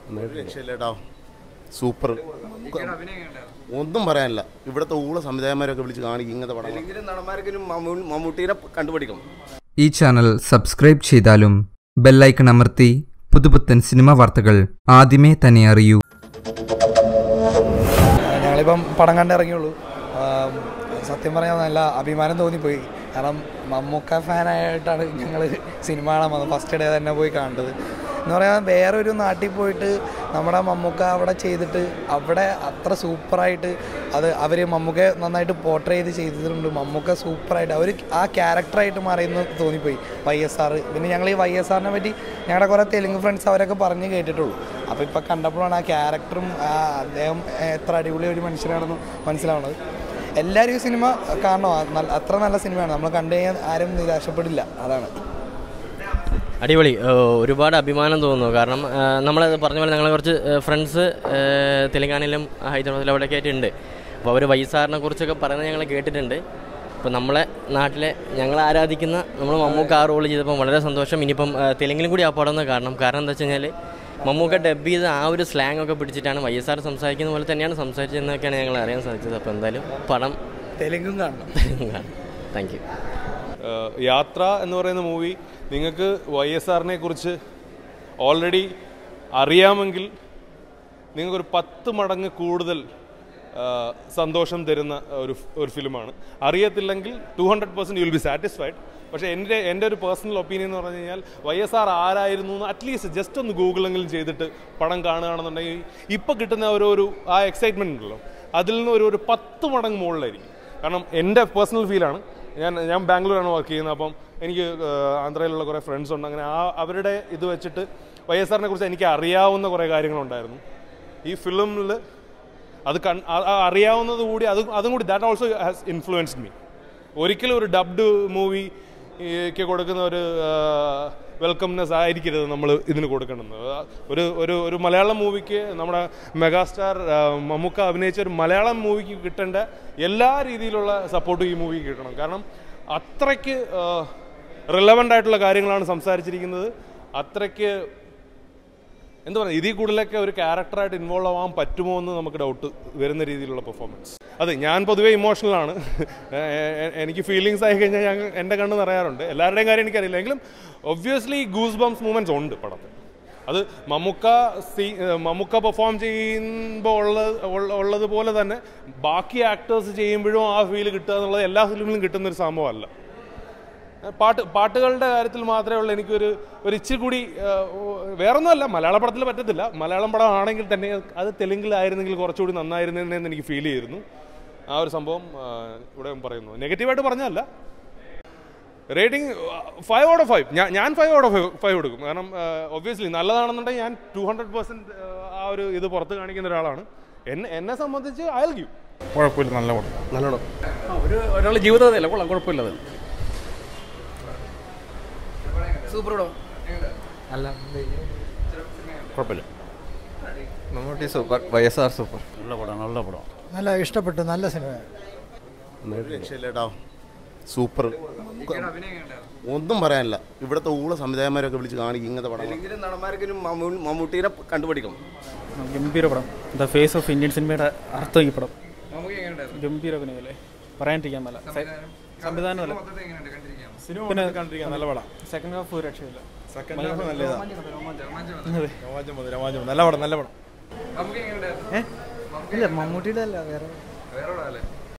ഒരു രക്ഷയില്ലേട്ടോ സൂപ്പർ ഒന്നും പറയാനില്ല ഇവിടുത്തെ ഊള സംവിധായകന്മാരൊക്കെ വിളിച്ച് കാണിക്കും ഇങ്ങനത്തെ പടങ്ങൾ ഏതെങ്കിലും നടന്മാർക്കും മമ്മൂട്ടീനെ കണ്ടുപിടിക്കണം ഈ ചാനൽ സബ്സ്ക്രൈബ് ചെയ്താലും ബെല്ലൈക്കൺ അമർത്തി പുതുപുത്തൻ സിനിമ വാർത്തകൾ ആദ്യമേ തന്നെ അറിയൂ ഞങ്ങളിപ്പം പടം കണ്ടിറങ്ങിയുള്ളൂ ആം, സത്യം പറഞ്ഞാൽ നല്ല അഭിമാനം തോന്നിപ്പോയി കാരണം മമ്മൂക്ക ഫാനായിട്ടാണ് ഞങ്ങൾ സിനിമ കാണാൻ വന്നത് ഫസ്റ്റ് ഡേ തന്നെ പോയി കണ്ടത് എന്ന് പറയാൻ വേറൊരു നാട്ടിൽ പോയിട്ട് നമ്മുടെ മമ്മൂക്ക അവിടെ ചെയ്തിട്ട് അവിടെ അത്ര സൂപ്പറായിട്ട് അത് അവർ മമ്മൂക്ക നന്നായിട്ട് പോർട്രേ ചെയ്ത് ചെയ്തിട്ടുണ്ട് മമ്മൂക്ക സൂപ്പറായിട്ട് അവർ ആ ക്യാരക്ടറായിട്ട് മാറിയെന്ന് തോന്നിപ്പോയി വൈ എസ് ആർ പിന്നെ ഞങ്ങൾ ഈ വൈ എസ് ആറിനെ പറ്റി ഞങ്ങളുടെ കുറേ തെലുങ്ക് ഫ്രണ്ട്സ് അവരൊക്കെ പറഞ്ഞ് കേട്ടിട്ടുള്ളൂ അപ്പോൾ ഇപ്പോൾ കണ്ടപ്പോഴാണ് ആ ക്യാരക്ടറും ആ അദ്ദേഹം എത്ര അടിപൊളി ഒരു മനുഷ്യനാണെന്ന് മനസ്സിലാവുന്നത് എല്ലാവരും ഈ സിനിമ കാണണം ആ നല്ല- അത്ര നല്ല സിനിമയാണ് നമ്മൾ കണ്ടു കഴിഞ്ഞാൽ ആരും നിരാശപ്പെടില്ല അതാണ് അടിപൊളി ഏഹ് ഒരുപാട് അഭിമാനം തോന്നുന്നു കാരണം നമ്മൾ പറഞ്ഞ പോലെ ഞങ്ങൾ കുറച്ച് ഫ്രണ്ട്സ് തെലങ്കാനയിലും ഹൈദരാബാദിലും അവിടെയൊക്കെ ആയിട്ടുണ്ട് അപ്പോൾ അവർ വൈസാറിനെ കുറിച്ചൊക്കെ പറയുന്നത് ഞങ്ങൾ കേട്ടിട്ടുണ്ട് അപ്പോൾ നമ്മളെ നാട്ടിലെ ഞങ്ങൾ ആരാധിക്കുന്ന നമ്മൾ മമ്മൂക്ക ആ റോൾ ചെയ്തപ്പോൾ വളരെ സന്തോഷം ഇനിയിപ്പം ഏഹ് തെലുങ്കിലും കൂടി ആ പടം ഒന്ന് കാണണം കാരണം എന്താ വെച്ച് കഴിഞ്ഞാൽ മമ്മൂക്ക ഡബ് ചെയ്ത് ആ ഒരു സ്ലാങ് ഒക്കെ പിടിച്ചിട്ടാണ് വൈ എസ് ആർ സംസാരിക്കുന്ന പോലെ തന്നെയാണ് സംസാരിച്ചതെന്നൊക്കെയാണ് ഞങ്ങൾ അറിയാൻ സാധിച്ചത് അപ്പോൾ എന്തായാലും പടം തെലുങ്കും കാണണം കാണാം താങ്ക് യു ഏഹ് യാത്ര എന്ന് പറയുന്ന മൂവി നിങ്ങൾക്ക് വൈ എസ് ആറിനെ കുറിച്ച് ഓൾറെഡി അറിയാമെങ്കിൽ നിങ്ങൾക്കൊരു പത്ത് മടങ്ങ് കൂടുതൽ ഏഹ് സന്തോഷം തരുന്ന ഒരു ഒരു ഫിലിമാണ് അറിയത്തില്ലെങ്കിൽ two hundred percent you will be satisfied പക്ഷേ എൻ്റെ എൻ്റെ ഒരു പേഴ്സണൽ ഒപ്പീനിയൻ എന്ന് പറഞ്ഞു കഴിഞ്ഞാൽ വൈ എസ് ആർ ആരായിരുന്നു എന്ന് അറ്റ്ലീസ്റ്റ് ജസ്റ്റ് ഒന്ന് ഗൂഗിളെങ്കിലും ചെയ്തിട്ട് പടം കാണുകയാണെന്നുണ്ടെങ്കിൽ ഇപ്പോൾ കിട്ടുന്ന ഒരു ഒരു ആ എക്സൈറ്റ്മെൻ്റ് ഉണ്ടല്ലോ അതിൽ നിന്ന് ഒരു ഒരു പത്ത് മടങ്ങ് മുകളിലായിരിക്കും കാരണം എൻ്റെ പേഴ്സണൽ ഫീലാണ് ഞാൻ ഞാൻ ബാംഗ്ലൂരാണ് വർക്ക് ചെയ്യുന്നത് അപ്പം എനിക്ക് ഏഹ്, ആന്ധ്രയിലുള്ള കുറേ ഫ്രണ്ട്സ് ഉണ്ട് അങ്ങനെ ആ അവരുടെ ഇത് വെച്ചിട്ട് വൈ എസ് ആറിനെ കുറിച്ച് എനിക്ക് അറിയാവുന്ന കുറേ കാര്യങ്ങളുണ്ടായിരുന്നു ഈ ഫിലിമിൽ അത് കൺ ആ- ആ അറിയാവുന്നത് കൂടി അത് അതും കൂടി that also has influenced me ഒരിക്കലും ഒരു ഡബ്ഡ് മൂവി ക്ക് കൊടുക്കുന്ന ഒരു വെൽക്കംനെസ് ആയിരിക്കരുത് നമ്മൾ ഇതിന് കൊടുക്കേണ്ടത് ആ, ഒരു ഒരു ഒരു മലയാളം മൂവിക്ക് നമ്മുടെ മെഗാസ്റ്റാർ ആ, മമ്മൂക്ക അഭിനയിച്ച ഒരു മലയാളം മൂവിക്ക് കിട്ടേണ്ട എല്ലാ രീതിയിലുള്ള സപ്പോർട്ടും ഈ മൂവിക്ക് കിട്ടണം കാരണം അത്രയ്ക്ക് റിലവൻ്റ് ആയിട്ടുള്ള കാര്യങ്ങളാണ് സംസാരിച്ചിരിക്കുന്നത് അത്രയ്ക്ക് എന്താ പറയുക ഇതിൽ കൂടുതലൊക്കെ ഒരു ക്യാരക്ടറായിട്ട് ഇൻവോൾവ് ആവാൻ പറ്റുമോ എന്ന് നമുക്ക് ഡൗട്ട് വരുന്ന രീതിയിലുള്ള പെർഫോമൻസ് അതെ ഞാൻ പൊതുവേ ഇമോഷണലാണ് എനിക്ക് ഫീലിങ്സ് ആയി കഴിഞ്ഞാൽ ഞാൻ എൻ്റെ കണ്ണ് നിറയാറുണ്ട് എല്ലാവരുടെയും കാര്യം എനിക്കറിയില്ല എങ്കിലും ഒബ്വിയസ്ലി ഗൂസ് ബംസ് മൂമെൻറ്റ്സ് ഉണ്ട് പടത്തിൽ അത് മമ്മൂക്ക സീ മമ്മൂക്ക പെർഫോം ചെയ്യുമ്പോൾ ഉള്ളത് ഉള്ള- ഉള്ളതുപോലെ തന്നെ ബാക്കി ആക്ടേഴ്സ് ചെയ്യുമ്പോഴും ആ ഫീൽ കിട്ടുക എന്നുള്ളത് എല്ലാ ഫിലിമിലും കിട്ടുന്ന ഒരു സംഭവമല്ല പാട്ട് പാട്ടുകളുടെ കാര്യത്തിൽ മാത്രമേ ഉള്ളൂ എനിക്കൊരു ഒരു ഇച്ചിരി കൂടി വേറൊന്നുമല്ല മലയാള പടത്തിൽ പറ്റത്തില്ല മലയാളം പടം ആണെങ്കിൽ തന്നെ അത് തെലുങ്കിലായിരുന്നെങ്കിൽ കുറച്ചുകൂടി നന്നായിരുന്നെന്ന് എനിക്ക് ഫീൽ ചെയ്തിരുന്നു ആ ഒരു സംഭവം ആ, ഇവിടെ പറയുന്നു നെഗറ്റീവായിട്ട് പറഞ്ഞല്ല rating five out of five ഞാൻ ഞാൻ ഫൈവ് ഔട്ട് ഓഫ് ഫൈവ് കൊടുക്കും കാരണം ഒബ്വിയസ്ലി നല്ലതാണെന്നുണ്ടെങ്കിൽ ഞാൻ ടു ഹൺഡ്രഡ് പെർസെൻറ്റ് ആ ഒരു ഇത് പുറത്ത് കാണിക്കുന്ന ഒരാളാണ് എന്നെ എന്നെ സംബന്ധിച്ച് അയൽ ഗീവ് കുഴപ്പമില്ല നല്ല പടം നല്ലോണം ഒരു ഒരാളുടെ ജീവിതമല്ല കൊള്ളാം കുഴപ്പമില്ല അത് കുഴപ്പമില്ല Mammootty super Y S R super നല്ല പടം നല്ല പടം നല്ല ഇഷ്ടപ്പെട്ടു നല്ല സിനിമ ഒരു രക്ഷയില്ലേട്ടോ സൂപ്പർ ഒന്നും പറയാനില്ല ഇവിടുത്തെ ഊള സംവിധായകന്മാരൊക്കെ വിളിച്ച് കാണിക്കും ഇങ്ങനത്തെ പടങ്ങൾ ഏതെങ്കിലും നടന്മാർക്കും മമ്മൂട്ടീനെ കണ്ടുപിടിക്കണം ഗംഭീര പടം ദ ഫേസ് ഓഫ് ഇന്ത്യൻ സിനിമയുടെ അർത്ഥം ഈ പടം ഗംഭീര അഭിനയല്ലേ പറയാണ്ടിരിക്കാൻ നല്ല സംവിധാനമല്ല പിന്നെ കണ്ടിരിക്കാൻ നല്ല പടം സെക്കൻഡ് ഹാഫ് ഒരു രക്ഷയില്ല സെക്കൻഡ് ഹാഫ് നല്ലതാ രോമാഞ്ചം വന്നു, രോമാഞ്ചം വന്നു. നല്ല പടം നല്ല പടം ഇല്ല മമ്മൂട്ടിയുടെ അല്ല വേറെ